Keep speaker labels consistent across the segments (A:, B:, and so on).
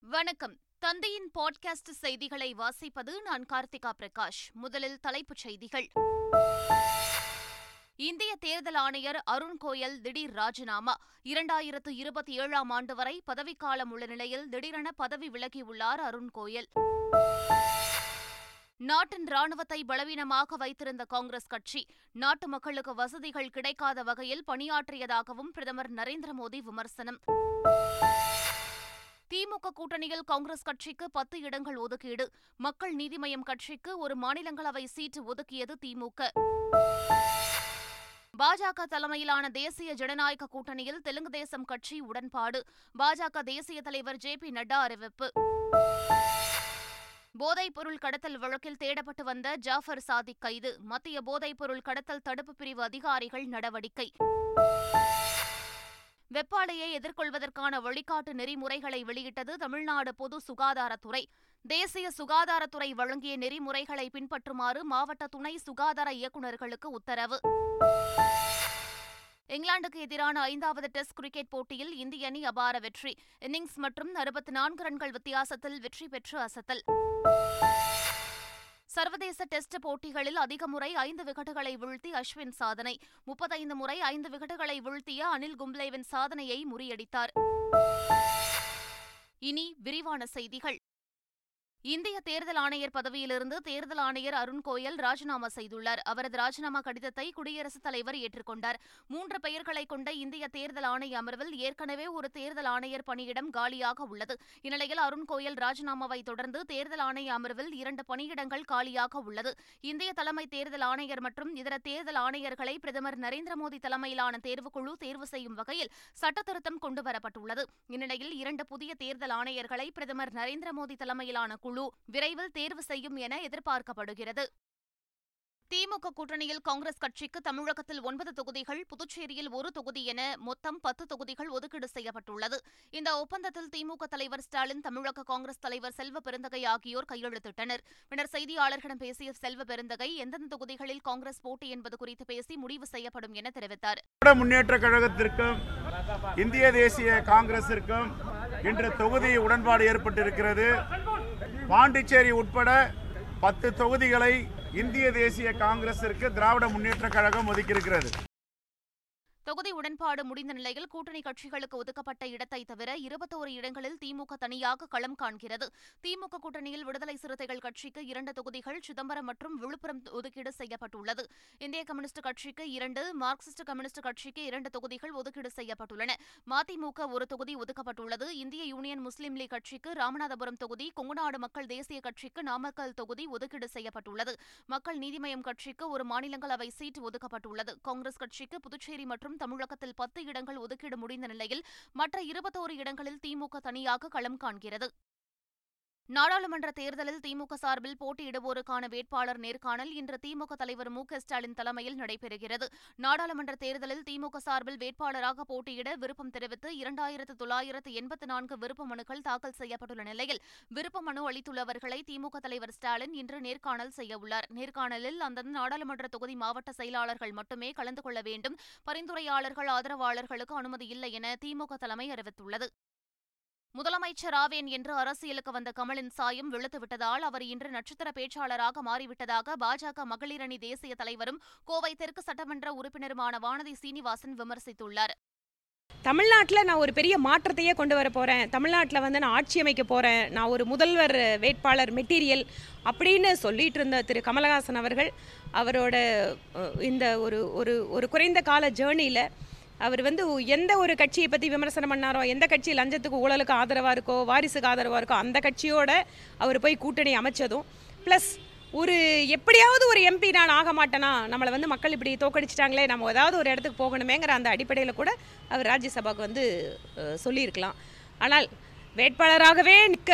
A: வணக்கம் தந்தையின் பாட்காஸ்ட் செய்திகளை வாசிப்பது நான் கார்த்திகா பிரகாஷ் முதலில் தலைப்புச் செய்திகள் இந்திய தேர்தல் ஆணையர் அருண் கோயல் திடீர் ராஜினாமா இரண்டாயிரத்து இருபத்தி ஏழாம் ஆண்டு வரை பதவிக்காலம் உள்ள நிலையில் திடீரென பதவி விலகியுள்ளார் அருண் கோயல் நாட்டின் ராணுவத்தை பலவீனமாக வைத்திருந்த காங்கிரஸ் கட்சி நாட்டு மக்களுக்கு வசதிகள் கிடைக்காத வகையில் பணியாற்றியதாகவும் பிரதமர் நரேந்திர மோடி விமர்சனம் திமுக கூட்டணியில் காங்கிரஸ் கட்சிக்கு பத்து இடங்கள் ஒதுக்கீடு மக்கள் நீதி மய்யம் கட்சிக்கு ஒரு மாநிலங்களவை சீட்டு ஒதுக்கியது திமுக பாஜக தலைமையிலான தேசிய ஜனநாயக கூட்டணியில் தெலுங்கு தேசம் கட்சி உடன்பாடு பாஜக தேசிய தலைவர் ஜே பி நட்டா அறிவிப்பு போதைப்பொருள் கடத்தல் வழக்கில் தேடப்பட்டு வந்த ஜாஃபர் சாதிக் கைது மத்திய போதைப்பொருள் கடத்தல் தடுப்பு பிரிவு அதிகாரிகள் நடவடிக்கை வெப்பாலையை எதிர்கொள்வதற்கான வழிகாட்டு நெறிமுறைகளை வெளியிட்டது தமிழ்நாடு பொது சுகாதாரத்துறை தேசிய சுகாதாரத்துறை வழங்கிய நெறிமுறைகளை பின்பற்றுமாறு மாவட்ட துணை சுகாதார இயக்குநர்களுக்கு உத்தரவு இங்கிலாந்துக்கு எதிரான ஐந்தாவது டெஸ்ட் கிரிக்கெட் போட்டியில் இந்திய அணி அபார வெற்றி இன்னிங்ஸ் மற்றும் அறுபத்தி நான்கு ரன்கள் வித்தியாசத்தில் வெற்றி பெற்று அசத்தல் சர்வதேச டெஸ்ட் போட்டிகளில் அதிக முறை ஐந்து விக்கெட்டுகளை வீழ்த்தி அஸ்வின் சாதனை முப்பத்தைந்து முறை ஐந்து விக்கெட்டுகளை வீழ்த்திய அனில் கும்ப்ளேவின் சாதனையை முறியடித்தார் இனி விரிவான செய்திகள் இந்திய தேர்தல் ஆணையர் பதவியிலிருந்து தேர்தல் ஆணையர் அருண் கோயல் ராஜினாமா செய்துள்ளார் அவரது ராஜினாமா கடிதத்தை குடியரசுத் தலைவர் ஏற்றுக்கொண்டார் மூன்று பெயர்களை கொண்ட இந்திய தேர்தல் ஆணைய அமர்வில் ஏற்கனவே ஒரு தேர்தல் ஆணையர் பணியிடம் காலியாக உள்ளது இந்நிலையில் அருண் கோயல் ராஜினாமாவை தொடர்ந்து தேர்தல் ஆணைய அமர்வில் இரண்டு பணியிடங்கள் காலியாக உள்ளது இந்திய தலைமை தேர்தல் ஆணையர் மற்றும் இதர தேர்தல் ஆணையர்களை பிரதமர் நரேந்திர மோடி தலைமையிலான தேர்வுக்குழு தேர்வு செய்யும் வகையில் சட்டத்திருத்தம் கொண்டுவரப்பட்டுள்ளது இந்நிலையில் இரண்டு புதிய தேர்தல் ஆணையர்களை பிரதமர் நரேந்திர மோடி தலைமையிலான குழு குழு விரைவில் தேர்வு செய்யும் என எதிர்பார்க்கப்படுகிறது திமுக கூட்டணியில் காங்கிரஸ் கட்சிக்கு தமிழகத்தில் ஒன்பது தொகுதிகள் புதுச்சேரியில் ஒரு தொகுதி என மொத்தம் பத்து தொகுதிகள் ஒதுக்கீடு செய்யப்பட்டுள்ளது இந்த ஒப்பந்தத்தில் திமுக தலைவர் ஸ்டாலின் தமிழக காங்கிரஸ் தலைவர் செல்வ பெருந்தகை ஆகியோர் கையெழுத்திட்டனர் பின்னர் செய்தியாளர்களிடம் பேசிய செல்வ பெருந்தகை எந்தெந்த தொகுதிகளில் காங்கிரஸ் போட்டி என்பது குறித்து பேசி முடிவு செய்யப்படும் என தெரிவித்தார்
B: முன்னேற்ற கழகத்திற்கும் இந்திய தேசிய காங்கிரசிற்கும் இன்று தொகுதி உடன்பாடு ஏற்பட்டிருக்கிறது பாண்டிச்சேரி உட்பட பத்து தொகுதிகளை இந்திய தேசிய காங்கிரசிற்கு திராவிட முன்னேற்ற கழகம் ஒதுக்கியிருக்கிறது
A: தொகுதி உடன்பாடு முடிந்த நிலையில் கூட்டணி கட்சிகளுக்கு ஒதுக்கப்பட்ட இடத்தை தவிர இருபத்தோரு இடங்களில் திமுக தனியாக களம் காண்கிறது திமுக கூட்டணியில் விடுதலை சிறுத்தைகள் கட்சிக்கு இரண்டு தொகுதிகள் சிதம்பரம் மற்றும் விழுப்புரம் ஒதுக்கீடு செய்யப்பட்டுள்ளது இந்திய கம்யூனிஸ்ட் கட்சிக்கு இரண்டு மார்க்சிஸ்ட் கம்யூனிஸ்ட் கட்சிக்கு இரண்டு தொகுதிகள் ஒதுக்கீடு செய்யப்பட்டுள்ளன மதிமுக ஒரு தொகுதி ஒதுக்கப்பட்டுள்ளது இந்திய யூனியன் முஸ்லீம் லீக் கட்சிக்கு ராமநாதபுரம் தொகுதி கொங்குநாடு மக்கள் தேசிய கட்சிக்கு நாமக்கல் தொகுதி ஒதுக்கீடு செய்யப்பட்டுள்ளது மக்கள் நீதிமய்யம் கட்சிக்கு ஒரு மாநிலங்களவை சீட் ஒதுக்கப்பட்டுள்ளது காங்கிரஸ் கட்சிக்கு புதுச்சேரி மற்றும் மற்றும் தமிழகத்தில் பத்து இடங்கள் ஒதுக்கீடு முடிந்த நிலையில் மற்ற இருபத்தோரு இடங்களில் திமுக தனியாக களம் காண்கிறது நாடாளுமன்ற தேர்தலில் திமுக சார்பில் போட்டியிடுவோருக்கான வேட்பாளர் நேர்காணல் இன்று திமுக தலைவர் மு ஸ்டாலின் தலைமையில் நடைபெறுகிறது நாடாளுமன்ற தேர்தலில் திமுக சார்பில் வேட்பாளராக போட்டியிட விருப்பம் தெரிவித்து இரண்டாயிரத்து தொள்ளாயிரத்து எண்பத்தி நான்கு விருப்ப மனுக்கள் தாக்கல் செய்யப்பட்டுள்ள நிலையில் விருப்ப மனு அளித்துள்ளவர்களை திமுக தலைவர் ஸ்டாலின் இன்று நேர்காணல் செய்யவுள்ளார் நேர்காணலில் அந்தந்த நாடாளுமன்ற தொகுதி மாவட்ட செயலாளர்கள் மட்டுமே கலந்து கொள்ள வேண்டும் பரிந்துரையாளர்கள் ஆதரவாளர்களுக்கு அனுமதி இல்லை என திமுக தலைமை அறிவித்துள்ளது முதலமைச்சர் ஆவேன் என்று அரசியலுக்கு வந்த கமலின் சாயம் வெளுத்துவிட்டதால் அவர் இன்று நட்சத்திர பேச்சாளராக மாறிவிட்டதாக பாஜக மகளிரணி தேசிய தலைவரும் கோவை தெற்கு சட்டமன்ற உறுப்பினருமான வானதி சீனிவாசன் விமர்சித்துள்ளார்
C: தமிழ்நாட்டில் நான் ஒரு பெரிய மாற்றத்தையே கொண்டு வர போகிறேன் தமிழ்நாட்டில் வந்து நான் ஆட்சி அமைக்க போகிறேன் நான் ஒரு முதல்வர் வேட்பாளர் மெட்டீரியல் அப்படின்னு சொல்லிட்டு இருந்த திரு கமலஹாசன் அவர்கள் அவரோட இந்த ஒரு ஒரு ஒரு குறைந்த கால ஜேர்னியில் அவர் வந்து எந்த ஒரு கட்சியை பற்றி விமர்சனம் பண்ணாரோ எந்த கட்சி லஞ்சத்துக்கு ஊழலுக்கு ஆதரவாக இருக்கோ வாரிசுக்கு ஆதரவாக இருக்கோ அந்த கட்சியோட அவர் போய் கூட்டணி அமைச்சதும் ப்ளஸ் ஒரு எப்படியாவது ஒரு எம்பி நான் ஆக மாட்டேனா நம்மளை வந்து மக்கள் இப்படி தோக்கடிச்சிட்டாங்களே நம்ம ஏதாவது ஒரு இடத்துக்கு போகணுமேங்கிற அந்த அடிப்படையில் கூட அவர் ராஜ்யசபாவுக்கு வந்து சொல்லியிருக்கலாம் ஆனால் வேட்பாளராகவே நிற்க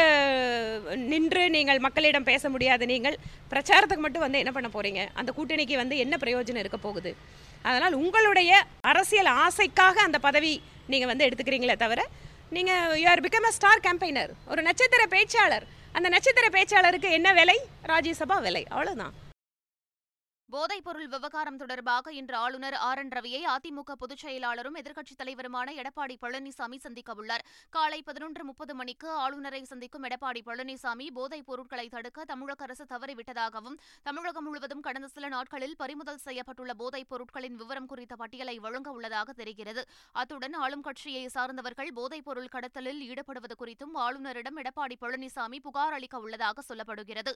C: நின்று நீங்கள் மக்களிடம் பேச முடியாத நீங்கள் பிரச்சாரத்துக்கு மட்டும் வந்து என்ன பண்ண போகிறீங்க அந்த கூட்டணிக்கு வந்து என்ன பிரயோஜனம் இருக்க போகுது அதனால் உங்களுடைய அரசியல் ஆசைக்காக அந்த பதவி நீங்கள் வந்து எடுத்துக்கிறீங்களே தவிர நீங்கள் you are become a star campaigner ஒரு நட்சத்திர பேச்சாளர் அந்த நட்சத்திர பேச்சாளருக்கு என்ன விலை ராஜ்யசபா விலை அவ்வளோதான்
A: போதைப்பொருள் விவகாரம் தொடர்பாக இன்று ஆளுநர் ஆர் என் ரவியை அதிமுக பொதுச் செயலாளரும் எதிர்க்கட்சித் தலைவருமான எடப்பாடி பழனிசாமி சந்திக்க உள்ளார் காலை பதினொன்று முப்பது மணிக்கு ஆளுநரை சந்திக்கும் எடப்பாடி பழனிசாமி போதைப் பொருட்களை தடுக்க தமிழக அரசு தவறிவிட்டதாகவும் தமிழகம் முழுவதும் கடந்த சில நாட்களில் பறிமுதல் செய்யப்பட்டுள்ள போதைப் பொருட்களின் விவரம் குறித்த பட்டியலை வழங்க உள்ளதாக தெரிகிறது அத்துடன் ஆளும் கட்சியை சார்ந்தவர்கள் போதைப் பொருள் கடத்தலில் ஈடுபடுவது குறித்தும் ஆளுநரிடம் எடப்பாடி பழனிசாமி புகார் அளிக்க உள்ளதாக சொல்லப்படுகிறது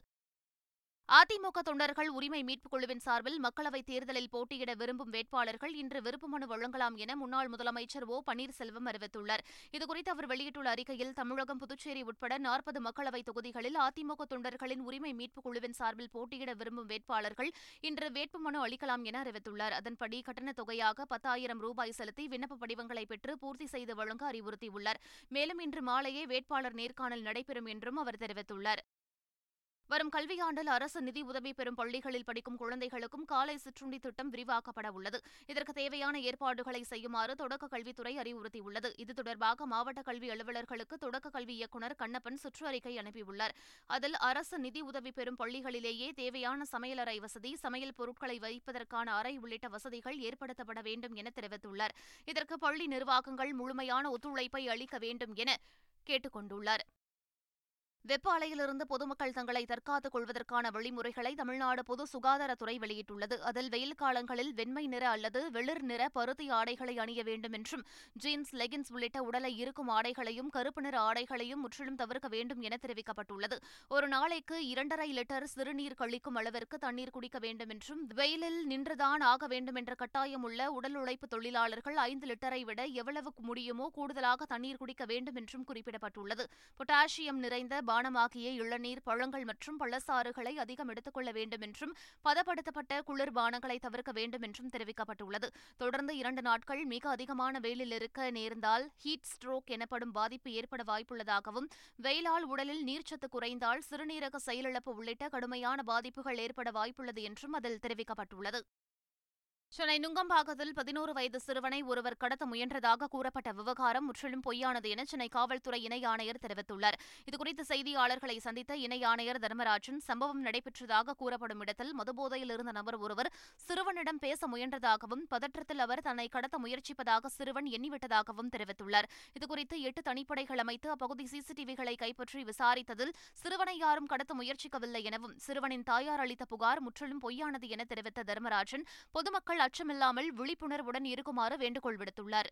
A: அதிமுக தொண்டர்கள் உரிமை மீட்புக் குழுவின் சார்பில் மக்களவைத் தேர்தலில் போட்டியிட விரும்பும் வேட்பாளர்கள் இன்று விருப்பமனு வழங்கலாம் என முன்னாள் முதலமைச்சர் ஓ பன்னீர்செல்வம் அறிவித்துள்ளார் இதுகுறித்து அவர் வெளியிட்டுள்ள அறிக்கையில் தமிழகம் புதுச்சேரி உட்பட நாற்பது மக்களவைத் தொகுதிகளில் அதிமுக தொண்டர்களின் உரிமை மீட்புக் குழுவின் சார்பில் போட்டியிட விரும்பும் வேட்பாளர்கள் இன்று வேட்புமனு அளிக்கலாம் என அறிவித்துள்ளார் அதன்படி கட்டணத் தொகையாக பத்தாயிரம் ரூபாய் செலுத்தி விண்ணப்ப படிவங்களை பெற்று பூர்த்தி செய்து வழங்க அறிவுறுத்தியுள்ளார் மேலும் இன்று மாலையே வேட்பாளர் நேர்காணல் நடைபெறும் என்றும் அவர் தெரிவித்துள்ளார் வரும் கல்வியாண்டில் அரசு நிதி உதவி பெறும் பள்ளிகளில் படிக்கும் குழந்தைகளுக்கும் காலை சிற்றுண்டி திட்டம் விரிவாக்கப்பட உள்ளது இதற்கு தேவையான ஏற்பாடுகளை செய்யுமாறு தொடக்க கல்வித்துறை அறிவுறுத்தியுள்ளது இது தொடர்பாக மாவட்ட கல்வி அலுவலர்களுக்கு தொடக்க கல்வி இயக்குநர் கண்ணப்பன் சுற்று அறிக்கை அனுப்பியுள்ளார் அதில் அரசு நிதி உதவி பெறும் பள்ளிகளிலேயே தேவையான சமையலறை வசதி சமையல் பொருட்களை வைப்பதற்கான அறை உள்ளிட்ட வசதிகள் ஏற்படுத்தப்பட வேண்டும் என தெரிவித்துள்ளார் இதற்கு பள்ளி நிர்வாகங்கள் முழுமையான ஒத்துழைப்பை அளிக்க வேண்டும் என கேட்டுக் கொண்டுள்ளார் வெப்ப அலையிலிருந்து பொதுமக்கள் தங்களை தற்காத்துக் கொள்வதற்கான வழிமுறைகளை தமிழ்நாடு பொது சுகாதாரத்துறை வெளியிட்டுள்ளது அதில் வெயில் காலங்களில் வெண்மை நிற அல்லது வெளிர் நிற பருத்தி ஆடைகளை அணிய வேண்டும் என்றும் ஜீன்ஸ் லெகின்ஸ் உள்ளிட்ட உடலை இருக்கும் ஆடைகளையும் கருப்பு நிற ஆடைகளையும் முற்றிலும் தவிர்க்க வேண்டும் என தெரிவிக்கப்பட்டுள்ளது ஒரு நாளைக்கு இரண்டரை லிட்டர் சிறுநீர் கழிக்கும் அளவிற்கு தண்ணீர் குடிக்க வேண்டும் என்றும் வெயிலில் நின்றுதான் ஆக வேண்டும் என்ற கட்டாயம் உள்ள உடல் உழைப்பு தொழிலாளர்கள் ஐந்து லிட்டரை விட எவ்வளவு முடியுமோ கூடுதலாக தண்ணீர் குடிக்க வேண்டும் என்றும் குறிப்பிடப்பட்டுள்ளது பொட்டாசியம் நிறைந்த பானமாகிய இளநீர் பழங்கள் மற்றும் பழச்சாறுகளை அதிகம் எடுத்துக்கொள்ள வேண்டும் என்றும் பதப்படுத்தப்பட்ட குளிர்பானங்களை தவிர்க்க வேண்டும் என்றும் தெரிவிக்கப்பட்டுள்ளது தொடர்ந்து இரண்டு நாட்கள் மிக அதிகமான வெயிலில் இருக்க நேர்ந்தால் ஹீட் ஸ்ட்ரோக் எனப்படும் பாதிப்பு ஏற்பட வாய்ப்புள்ளதாகவும் வெயிலால் உடலில் நீர்ச்சத்து குறைந்தால் சிறுநீரக செயலிழப்பு உள்ளிட்ட கடுமையான பாதிப்புகள் ஏற்பட வாய்ப்புள்ளது என்றும் அதில் தெரிவிக்கப்பட்டுள்ளது சென்னை நுங்கம்பாக்கத்தில் பதினோரு வயது சிறுவனை ஒருவர் கடத்த முயன்றதாக கூறப்பட்ட விவகாரம் முற்றிலும் பொய்யானது என சென்னை காவல்துறை இணை ஆணையர் தெரிவித்துள்ளார் இதுகுறித்து செய்தியாளர்களை சந்தித்த இணை ஆணையர் தர்மராஜன் சம்பவம் நடைபெற்றதாக கூறப்படும் இடத்தில் மதுபோதையில் இருந்த நபர் ஒருவர் சிறுவனிடம் பேச முயன்றதாகவும் பதற்றத்தில் அவர் தன்னை கடத்த முயற்சிப்பதாக சிறுவன் எண்ணிவிட்டதாகவும் தெரிவித்துள்ளார் இதுகுறித்து எட்டு தனிப்படைகள் அமைத்து அப்பகுதி சிசிடிவிகளை கைப்பற்றி விசாரித்ததில் சிறுவனை யாரும் கடத்த முயற்சிக்கவில்லை எனவும் சிறுவனின் தாயார் அளித்த புகார் முற்றிலும் பொய்யானது என தெரிவித்த தர்மராஜன் பொதுமக்கள் அச்சமில்லாமல் விழிப்புணர்வுடன் இருக்குமாறு வேண்டுகோள் விடுத்துள்ளார்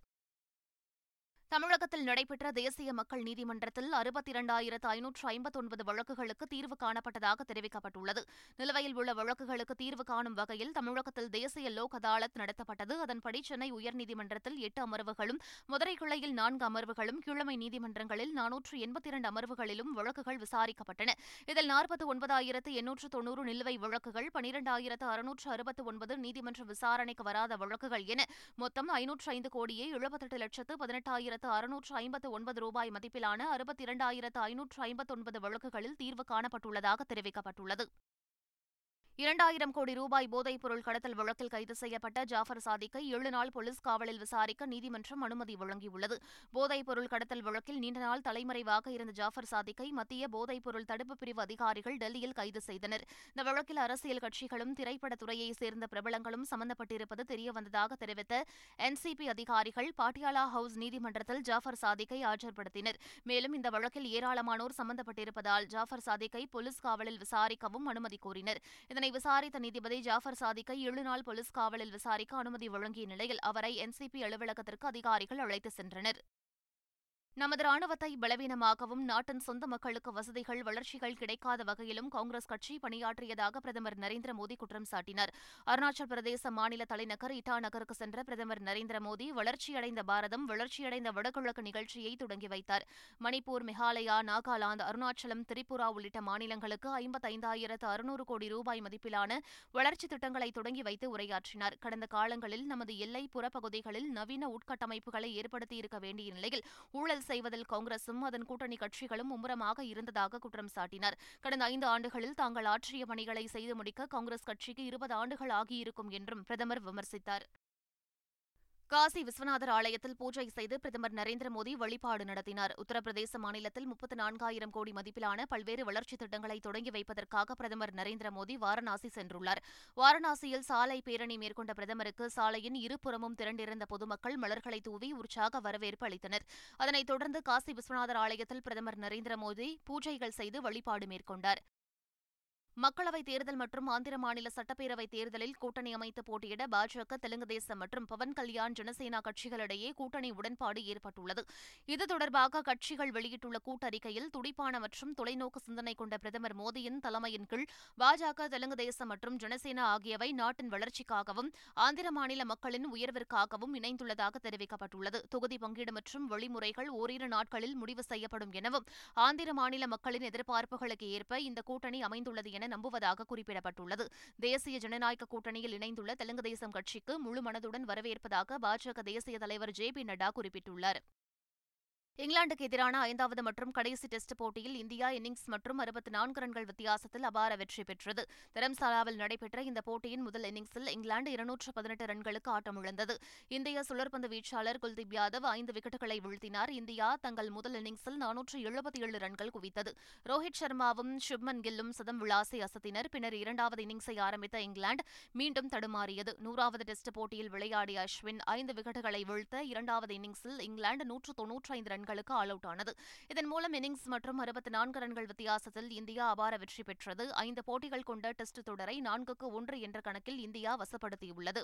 A: தமிழகத்தில் நடைபெற்ற தேசிய மக்கள் நீதிமன்றத்தில் அறுபத்தி இரண்டாயிரத்து ஐநூற்று ஐம்பத்தொன்பது வழக்குகளுக்கு தீர்வு காணப்பட்டதாக தெரிவிக்கப்பட்டுள்ளது நிலுவையில் உள்ள வழக்குகளுக்கு தீர்வு காணும் வகையில் தமிழகத்தில் தேசிய லோக் அதாலத் நடத்தப்பட்டது அதன்படி சென்னை உயர்நீதிமன்றத்தில் எட்டு அமர்வுகளும் மதுரை கிளையில் நான்கு அமர்வுகளும் கீழமை நீதிமன்றங்களில் நானூற்று எண்பத்தி இரண்டு அமர்வுகளிலும் வழக்குகள் விசாரிக்கப்பட்டன இதில் நாற்பத்தி ஒன்பதாயிரத்து எண்ணூற்று தொன்னூறு நிலுவை வழக்குகள் பனிரெண்டாயிரத்து அறுநூற்று அறுபத்து ஒன்பது நீதிமன்ற விசாரணைக்கு வராத வழக்குகள் என மொத்தம் ஐநூற்று ஐந்து கோடியே எழுபத்தெட்டு லட்சத்து பதினெட்டாயிரத்து அறுநூற்று ஐம்பத்து ஒன்பது ரூபாய் மதிப்பிலான அறுபத்தி இரண்டாயிரத்து ஐநூற்று ஐம்பத்தொன்பது வழக்குகளில் தீர்வு காணப்பட்டுள்ளதாக தெரிவிக்கப்பட்டுள்ளது இரண்டாயிரம் கோடி ரூபாய் போதைப் பொருள் கடத்தல் வழக்கில் கைது செய்யப்பட்ட ஜாஃபர் சாதிக்கை ஏழு நாள் போலீஸ் காவலில் விசாரிக்க நீதிமன்றம் அனுமதி வழங்கியுள்ளது போதைப் பொருள் கடத்தல் வழக்கில் நீண்ட நாள் தலைமறைவாக இருந்த ஜாஃபர் சாதிக்கை மத்திய போதைப் பொருள் தடுப்பு பிரிவு அதிகாரிகள் டெல்லியில் கைது செய்தனர் இந்த வழக்கில் அரசியல் கட்சிகளும் திரைப்படத் துறையைச் சேர்ந்த பிரபலங்களும் சம்பந்தப்பட்டிருப்பது தெரியவந்ததாக தெரிவித்த என்சிபி அதிகாரிகள் பாட்டியாலா ஹவுஸ் நீதிமன்றத்தில் ஜாஃபர் சாதிக்கை ஆஜர்படுத்தினர் மேலும் இந்த வழக்கில் ஏராளமானோர் சம்பந்தப்பட்டிருப்பதால் ஜாஃபர் சாதிக்கை போலீஸ் காவலில் விசாரிக்கவும் அனுமதி கோரினர் இதனை விசாரித்த நீதிபதி ஜாஃபர் சாதிக்கை ஏழு நாள் போலீஸ் காவலில் விசாரிக்க அனுமதி வழங்கிய நிலையில் அவரை என்சிபி அலுவலகத்திற்கு அதிகாரிகள் அழைத்து சென்றனர் நமது ராணுவத்தை பலவீனமாகவும் நாட்டின் சொந்த மக்களுக்கு வசதிகள் வளர்ச்சிகள் கிடைக்காத வகையிலும் காங்கிரஸ் கட்சி பணியாற்றியதாக பிரதமர் நரேந்திர மோடி குற்றம் சாட்டினார் அருணாச்சல் பிரதேச மாநில தலைநகர் இட்டா நகருக்கு சென்ற பிரதமர் நரேந்திர மோடி வளர்ச்சியடைந்த பாரதம் வளர்ச்சியடைந்த வடகிழக்கு நிகழ்ச்சியை தொடங்கி வைத்தார் மணிப்பூர் மேகாலயா நாகாலாந்து அருணாச்சலம் திரிபுரா உள்ளிட்ட மாநிலங்களுக்கு ஐம்பத்தைந்தாயிரத்து அறுநூறு கோடி ரூபாய் மதிப்பிலான வளர்ச்சித் திட்டங்களை தொடங்கி வைத்து உரையாற்றினார் கடந்த காலங்களில் நமது எல்லை புறப்பகுதிகளில் நவீன உட்கட்டமைப்புகளை ஏற்படுத்தியிருக்க வேண்டிய நிலையில் ஊழல் செய்வதில் காங்கிரசும் அதன் கூட்டணி கட்சிகளும் மும்முரமாக இருந்ததாக குற்றம் சாட்டினார் கடந்த ஐந்து ஆண்டுகளில் தாங்கள் ஆற்றிய பணிகளை செய்து முடிக்க காங்கிரஸ் கட்சிக்கு இருபது ஆண்டுகள் ஆகியிருக்கும் என்றும் பிரதமர் விமர்சித்தார் காசி விஸ்வநாதர் ஆலயத்தில் பூஜை செய்து பிரதமர் நரேந்திர மோடி வழிபாடு நடத்தினார் உத்தரப்பிரதேச மாநிலத்தில் முப்பத்து நான்காயிரம் கோடி மதிப்பிலான பல்வேறு வளர்ச்சித் திட்டங்களை தொடங்கி வைப்பதற்காக பிரதமர் நரேந்திர மோடி வாரணாசி சென்றுள்ளார் வாரணாசியில் சாலை பேரணி மேற்கொண்ட பிரதமருக்கு சாலையின் இருபுறமும் திரண்டிருந்த பொதுமக்கள் மலர்களை தூவி உற்சாக வரவேற்பு அளித்தனர் அதனைத் தொடர்ந்து காசி விஸ்வநாதர் ஆலயத்தில் பிரதமர் நரேந்திர மோடி பூஜைகள் செய்து வழிபாடு மேற்கொண்டார் மக்களவைத் தேர்தல் மற்றும் ஆந்திர மாநில சட்டப்பேரவைத் தேர்தலில் கூட்டணி அமைத்து போட்டியிட பாஜக தெலுங்கு தேசம் மற்றும் பவன் கல்யாண் ஜனசேனா கட்சிகளிடையே கூட்டணி உடன்பாடு ஏற்பட்டுள்ளது இது தொடர்பாக கட்சிகள் வெளியிட்டுள்ள கூட்டறிக்கையில் துடிப்பான மற்றும் தொலைநோக்கு சிந்தனை கொண்ட பிரதமர் மோடியின் தலைமையின் கீழ் பாஜக தெலுங்கு தேசம் மற்றும் ஜனசேனா ஆகியவை நாட்டின் வளர்ச்சிக்காகவும் ஆந்திர மாநில மக்களின் உயர்விற்காகவும் இணைந்துள்ளதாக தெரிவிக்கப்பட்டுள்ளது தொகுதி பங்கீடு மற்றும் வழிமுறைகள் ஓரிரு நாட்களில் முடிவு செய்யப்படும் எனவும் ஆந்திர மாநில மக்களின் எதிர்பார்ப்புகளுக்கு ஏற்ப இந்த கூட்டணி அமைந்துள்ளது என நம்புவதாக குறிப்பிடப்பட்டுள்ளது தேசிய ஜனநாயக கூட்டணியில் இணைந்துள்ள தெலுங்கு தேசம் கட்சிக்கு முழு மனதுடன் வரவேற்பதாக பாஜக தேசிய தலைவர் ஜே பி நட்டா குறிப்பிட்டுள்ளார் இங்கிலாந்துக்கு எதிரான ஐந்தாவது மற்றும் கடைசி டெஸ்ட் போட்டியில் இந்தியா இன்னிங்ஸ் மற்றும் அறுபத்தி நான்கு ரன்கள் வித்தியாசத்தில் அபார வெற்றி பெற்றது தரம்சாலாவில் நடைபெற்ற இந்த போட்டியின் முதல் இன்னிங்ஸில் இங்கிலாந்து இருநூற்று பதினெட்டு ரன்களுக்கு ஆட்டமிழந்தது இந்திய சுழற்பந்து வீச்சாளர் குல்தீப் யாதவ் ஐந்து விக்கெட்டுகளை வீழ்த்தினார் இந்தியா தங்கள் முதல் இன்னிங்ஸில் நானூற்று எழுபத்தி ஏழு ரன்கள் குவித்தது ரோஹித் சர்மாவும் சுப்மன் கில்லும் சதம் விளாசி அசத்தினர் பின்னர் இரண்டாவது இன்னிங்ஸை ஆரம்பித்த இங்கிலாந்து மீண்டும் தடுமாறியது நூறாவது டெஸ்ட் போட்டியில் விளையாடிய அஸ்வின் ஐந்து விக்கெட்டுகளை வீழ்த்த இரண்டாவது இன்னிங்ஸில் இங்கிலாந்து நூற்று தொன்னூற்றி ஐந்து ரன்களுக்கு ஆல் அவுட் ஆனது இதன் மூலம் இன்னிங்ஸ் மற்றும் அறுபத்தி நான்கு ரன்கள் வித்தியாசத்தில் இந்தியா அபார வெற்றி பெற்றது ஐந்து போட்டிகள் கொண்ட டெஸ்ட் தொடரை நான்குக்கு ஒன்று என்ற கணக்கில் இந்தியா வசப்படுத்தியுள்ளது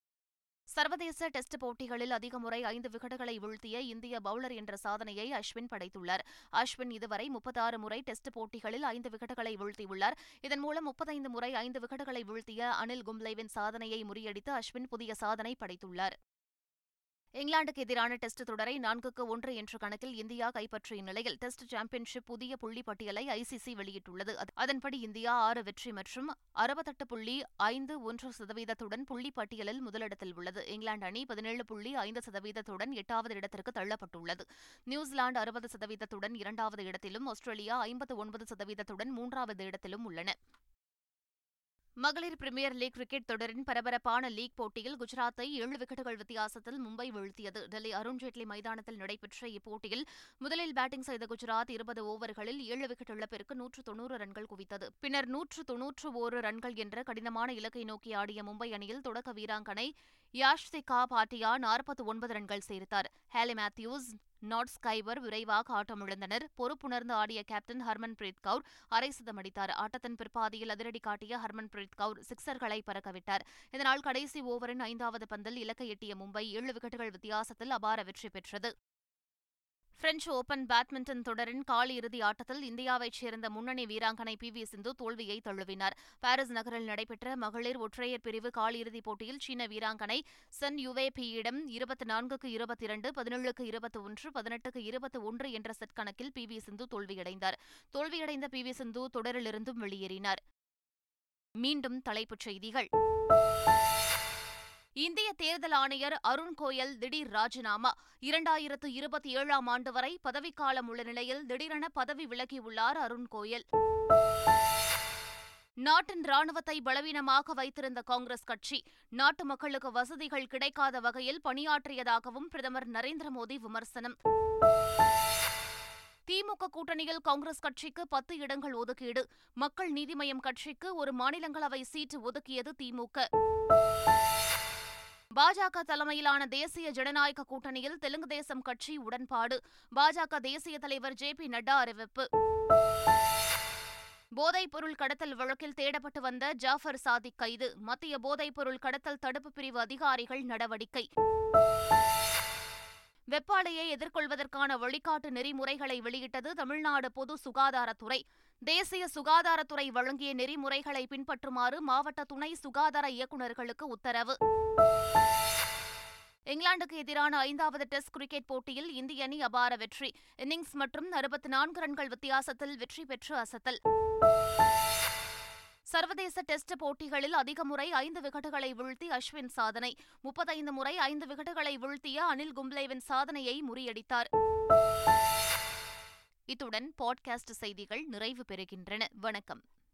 A: சர்வதேச டெஸ்ட் போட்டிகளில் அதிக முறை ஐந்து விக்கெட்டுகளை வீழ்த்திய இந்திய பவுலர் என்ற சாதனையை அஸ்வின் படைத்துள்ளார் அஸ்வின் இதுவரை முப்பத்தாறு முறை டெஸ்ட் போட்டிகளில் ஐந்து விக்கெட்டுகளை வீழ்த்தியுள்ளார் இதன் மூலம் முப்பத்தைந்து முறை ஐந்து விக்கெட்டுகளை வீழ்த்திய அனில் கும்ப்ளேவின் சாதனையை முறியடித்து அஸ்வின் புதிய சாதனை படைத்துள்ளார் இங்கிலாந்துக்கு எதிரான டெஸ்ட் தொடரை நான்குக்கு ஒன்று என்ற கணக்கில் இந்தியா கைப்பற்றிய நிலையில் டெஸ்ட் சாம்பியன்ஷிப் புதிய புள்ளி பட்டியலை ஐசிசி வெளியிட்டுள்ளது அதன்படி இந்தியா ஆறு வெற்றி மற்றும் அறுபத்தெட்டு புள்ளி ஐந்து ஒன்று சதவீதத்துடன் புள்ளி பட்டியலில் முதலிடத்தில் உள்ளது இங்கிலாந்து அணி பதினேழு புள்ளி ஐந்து சதவீதத்துடன் எட்டாவது இடத்திற்கு தள்ளப்பட்டுள்ளது நியூசிலாந்து அறுபது சதவீதத்துடன் இரண்டாவது இடத்திலும் ஆஸ்திரேலியா ஐம்பத்து ஒன்பது சதவீதத்துடன் மூன்றாவது இடத்திலும் உள்ளன மகளிர் பிரிமியர் லீக் கிரிக்கெட் தொடரின் பரபரப்பான லீக் போட்டியில் குஜராத்தை ஏழு விக்கெட்டுகள் வித்தியாசத்தில் மும்பை வீழ்த்தியது டெல்லி அருண்ஜேட்லி மைதானத்தில் நடைபெற்ற இப்போட்டியில் முதலில் பேட்டிங் செய்த குஜராத் இருபது ஓவர்களில் ஏழு விக்கெட் இழப்பிற்கு நூற்று தொன்னூறு ரன்கள் குவித்தது பின்னர் நூற்று தொன்னூற்று ஓரு ரன்கள் என்ற கடினமான இலக்கை நோக்கி ஆடிய மும்பை அணியில் தொடக்க வீராங்கனை யாஷ்திகா பாட்டியா நாற்பத்தி ஒன்பது ரன்கள் சேர்த்தார் ஹேலி மேத்யூஸ் நாட் ஸ்கைவர் விரைவாக ஆட்டமிழந்தனர் பொறுப்புணர்ந்து ஆடிய கேப்டன் ஹர்மன் பிரீத் கவுர் அரை சதம் அடித்தார் ஆட்டத்தின் பிற்பாதியில் அதிரடி காட்டிய ஹர்மன் பிரீத் கவுர் சிக்சர்களை பறக்கவிட்டார் இதனால் கடைசி ஓவரின் ஐந்தாவது பந்தில் இலக்கை எட்டிய மும்பை ஏழு விக்கெட்டுகள் வித்தியாசத்தில் அபார வெற்றி பெற்றது பிரெஞ்சு ஓபன் பேட்மிண்டன் தொடரின் காலிறுதி ஆட்டத்தில் இந்தியாவைச் சேர்ந்த முன்னணி வீராங்கனை பி வி சிந்து தோல்வியை தழுவினார் பாரிஸ் நகரில் நடைபெற்ற மகளிர் ஒற்றையர் பிரிவு காலிறுதிப் போட்டியில் சீன வீராங்கனை சென் யுவே பியிடம் இருபத்தி நான்குக்கு இருபத்தி இரண்டு பதினேழுக்கு இருபத்தி ஒன்று பதினெட்டுக்கு இருபத்தி ஒன்று என்ற செட் கணக்கில் பி வி சிந்து தோல்வியடைந்தார் தோல்வியடைந்த பி வி சிந்து தொடரிலிருந்தும் வெளியேறினார் மீண்டும் தலைப்புச் செய்திகள் இந்திய தேர்தல் ஆணையர் அருண் கோயல் திடீர் ராஜினாமா இரண்டாயிரத்து இருபத்தி ஏழாம் ஆண்டு வரை பதவிக்காலம் உள்ள நிலையில் திடீரென பதவி விலகியுள்ளார் அருண் கோயல் நாட்டின் ராணுவத்தை பலவீனமாக வைத்திருந்த காங்கிரஸ் கட்சி நாட்டு மக்களுக்கு வசதிகள் கிடைக்காத வகையில் பணியாற்றியதாகவும் பிரதமர் நரேந்திர மோடி விமர்சனம் திமுக கூட்டணியில் காங்கிரஸ் கட்சிக்கு பத்து இடங்கள் ஒதுக்கீடு மக்கள் நீதி மய்யம் கட்சிக்கு ஒரு மாநிலங்களவை சீட்டு ஒதுக்கியது திமுக பாஜக தலைமையிலான தேசிய ஜனநாயக கூட்டணியில் தெலுங்கு தேசம் கட்சி உடன்பாடு பாஜக தேசிய தலைவர் ஜே பி நட்டா அறிவிப்பு போதைப் பொருள் கடத்தல் வழக்கில் தேடப்பட்டு வந்த ஜாஃபர் சாதிக் கைது மத்திய போதைப் பொருள் கடத்தல் தடுப்பு பிரிவு அதிகாரிகள் நடவடிக்கை வெப்பாலையை எதிர்கொள்வதற்கான வழிகாட்டு நெறிமுறைகளை வெளியிட்டது தமிழ்நாடு பொது சுகாதாரத்துறை தேசிய சுகாதாரத்துறை வழங்கிய நெறிமுறைகளை பின்பற்றுமாறு மாவட்ட துணை சுகாதார இயக்குநர்களுக்கு உத்தரவு இங்கிலாந்துக்கு எதிரான ஐந்தாவது டெஸ்ட் கிரிக்கெட் போட்டியில் இந்திய அணி அபார வெற்றி இன்னிங்ஸ் மற்றும் அறுபத்தி நான்கு ரன்கள் வித்தியாசத்தில் வெற்றி பெற்று அசத்தல் சர்வதேச டெஸ்ட் போட்டிகளில் அதிக முறை ஐந்து விக்கெட்டுகளை வீழ்த்தி அஸ்வின் சாதனை முப்பத்தைந்து முறை ஐந்து விக்கெட்டுகளை வீழ்த்திய அனில் கும்ப்ளேவின் சாதனையை முறியடித்தார் இத்துடன் பாட்காஸ்ட் செய்திகள் நிறைவு பெறுகின்றன வணக்கம்